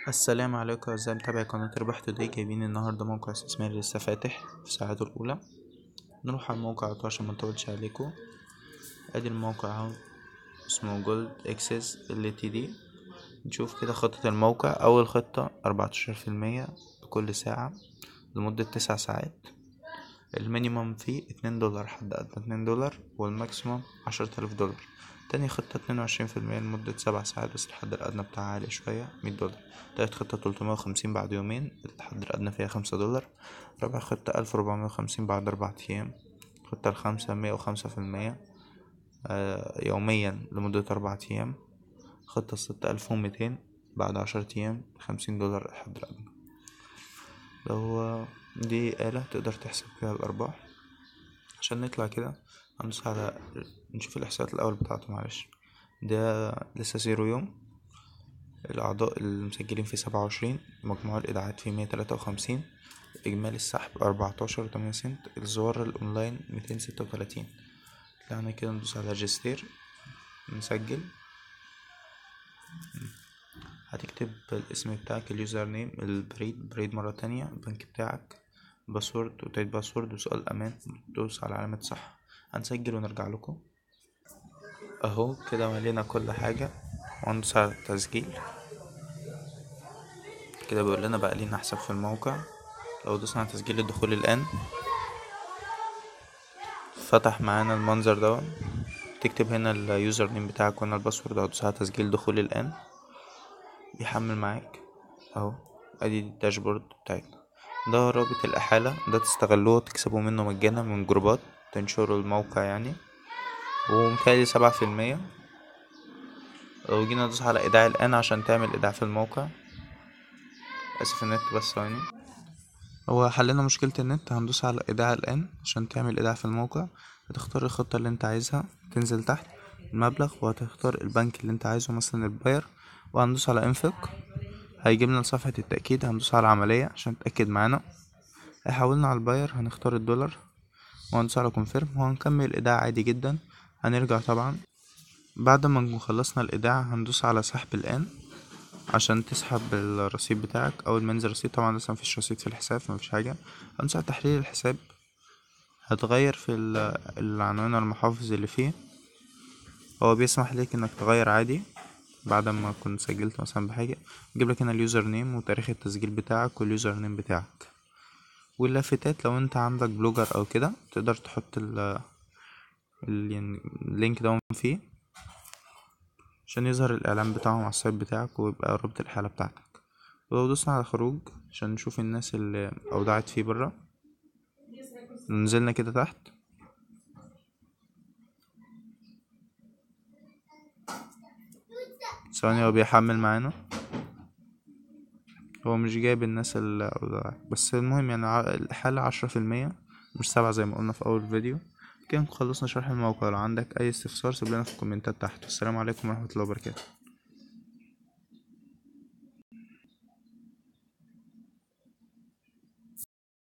السلام عليكم أعزائي متابعي قناة ربح توداي جايبين النهاردة موقع استثماري لسه فاتح في ساعته الأولى نروح على الموقع على طول عشان منطولش عليكم ادي الموقع اهو اسمه جولد اكسس ال تي دي نشوف كده خطة الموقع أول خطة أربعتاشر في المية بكل ساعة لمدة تسع ساعات المينيمم فيه اتنين دولار حد أدنى اتنين دولار والماكسيموم عشرة آلاف دولار تاني خطة اتنين وعشرين في المية لمدة سبع ساعات بس الحد الأدنى بتاعها عالي شوية مية دولار تالت خطة تلتمية وخمسين بعد يومين الحد الأدنى فيها خمسة دولار رابع خطة ألف ربعمية وخمسين بعد أربع أيام الخطة الخامسة مية وخمسة في المية آه، يوميا لمدة أربع أيام خطة الستة ألف وميتين بعد عشرة أيام خمسين دولار الحد الأدنى لو دي آلة تقدر تحسب فيها الأرباح عشان نطلع كده هندوس على نشوف الإحصائيات الأول بتاعته معلش ده لسه زيرو يوم الأعضاء المسجلين فيه سبعة وعشرين مجموع الإيداعات فيه مية تلاتة وخمسين إجمالي السحب أربعتاشر وتمانية سنت الزوار الأونلاين ميتين ستة وتلاتين طلعنا كده ندوس على ريجستير نسجل هتكتب الاسم بتاعك اليوزر نيم البريد بريد مرة تانية البنك بتاعك باسورد وتعيد باسورد وسؤال أمان دوس على علامة صح هنسجل ونرجع لكم اهو كده ملينا كل حاجة وندوس على التسجيل كده بيقول لنا بقى لينا حساب في الموقع لو دوسنا على تسجيل الدخول الآن فتح معانا المنظر ده تكتب هنا اليوزر نيم بتاعك وهنا الباسورد وهتدوس على تسجيل دخول الآن بيحمل معاك اهو ادي الداشبورد بتاعتنا ده رابط الإحالة ده تستغلوه وتكسبوا منه مجانا من جروبات تنشروا الموقع يعني ومتهيألي سبعة في المية لو جينا ندوس على إيداع الآن عشان تعمل إيداع في الموقع آسف النت بس ثواني هو حلنا مشكلة النت هندوس على إيداع الآن عشان تعمل إيداع في الموقع هتختار الخطة اللي انت عايزها تنزل تحت المبلغ وهتختار البنك اللي انت عايزه مثلا الباير وهندوس على انفق هيجيبنا لصفحة التأكيد هندوس على عملية عشان تأكد معانا هيحولنا على الباير هنختار الدولار وهندوس على كونفيرم وهنكمل الإيداع عادي جدا هنرجع طبعا بعد ما نكون خلصنا الإيداع هندوس على سحب الآن عشان تسحب الرصيد بتاعك أول ما ينزل رصيد طبعا لسه مفيش رصيد في الحساب فمفيش حاجة هندوس على تحليل الحساب هتغير في ال- العنوان المحافظ اللي فيه هو بيسمح لك انك تغير عادي بعد ما كنت سجلت مثلا بحاجة يجيب لك هنا اليوزر نيم وتاريخ التسجيل بتاعك واليوزر نيم بتاعك واللافتات لو انت عندك بلوجر او كده تقدر تحط ال ال- يعني اللينك ده فيه عشان يظهر الاعلان بتاعهم على السايت بتاعك ويبقى رابط الحالة بتاعتك ولو دوسنا على خروج عشان نشوف الناس اللي اودعت فيه برا نزلنا كده تحت ثواني هو بيحمل معانا هو مش جايب الناس اللي أودعت بس المهم يعني ع- الحالة عشرة في المية مش سبعة زي ما قلنا في أول فيديو كده خلصنا شرح الموقع لو عندك أي استفسار سيب لنا في الكومنتات تحت والسلام عليكم ورحمة الله وبركاته